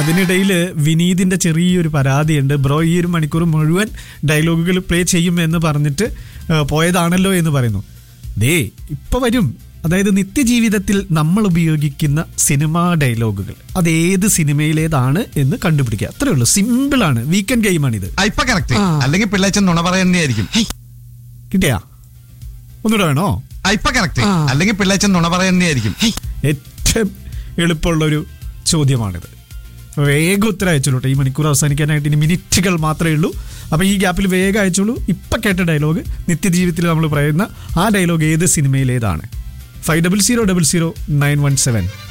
അതിനിടയിൽ വിനീതിന്റെ ചെറിയൊരു പരാതിയുണ്ട് ബ്രോ ഈ ഒരു മണിക്കൂർ മുഴുവൻ ഡയലോഗുകൾ പ്ലേ ചെയ്യും എന്ന് പറഞ്ഞിട്ട് ആ, പോയതാണല്ലോ എന്ന് പറയുന്നു ദേ ഇപ്പൊ വരും അതായത് നിത്യജീവിതത്തിൽ നമ്മൾ ഉപയോഗിക്കുന്ന സിനിമാ ഡയലോഗുകൾ അത് ഏത് സിനിമയിലേതാണ് എന്ന് കണ്ടുപിടിക്കുക അത്രേ ഉള്ളൂ സിമ്പിൾ ആണ് വീക്കെൻഡ് ഗെയിമാണിത് ആ, ഇപ്പൊ കറക്റ്റ് അല്ലെങ്കിൽ പിള്ളേച്ചൻ നുണ പറയുന്നതായിരിക്കും കിട്ടിയാ ഒന്നുകൂടെ വേണോ ആ, ഇപ്പൊ കറക്റ്റ് അല്ലെങ്കിൽ പിള്ളേച്ചൻ നുണ പറയുന്നതായിരിക്കും ഏറ്റവും എളുപ്പമുള്ളൊരു ചോദ്യമാണിത് വേഗം ഉത്തരം അയച്ചോളൂ കേട്ടോ ഈ മണിക്കൂർ അവസാനിക്കാനായിട്ട് ഇനി മിനിറ്റുകൾ മാത്രമേ ഉള്ളൂ അപ്പോൾ ഈ ഗ്യാപ്പിൽ വേഗം അയച്ചോളൂ ഇപ്പം കേട്ട ഡയലോഗ് നിത്യജീവിതത്തിൽ നമ്മൾ പറയുന്ന ആ ഡയലോഗ് ഏത് സിനിമയിലേതാണ് five double zero double zero nine one seven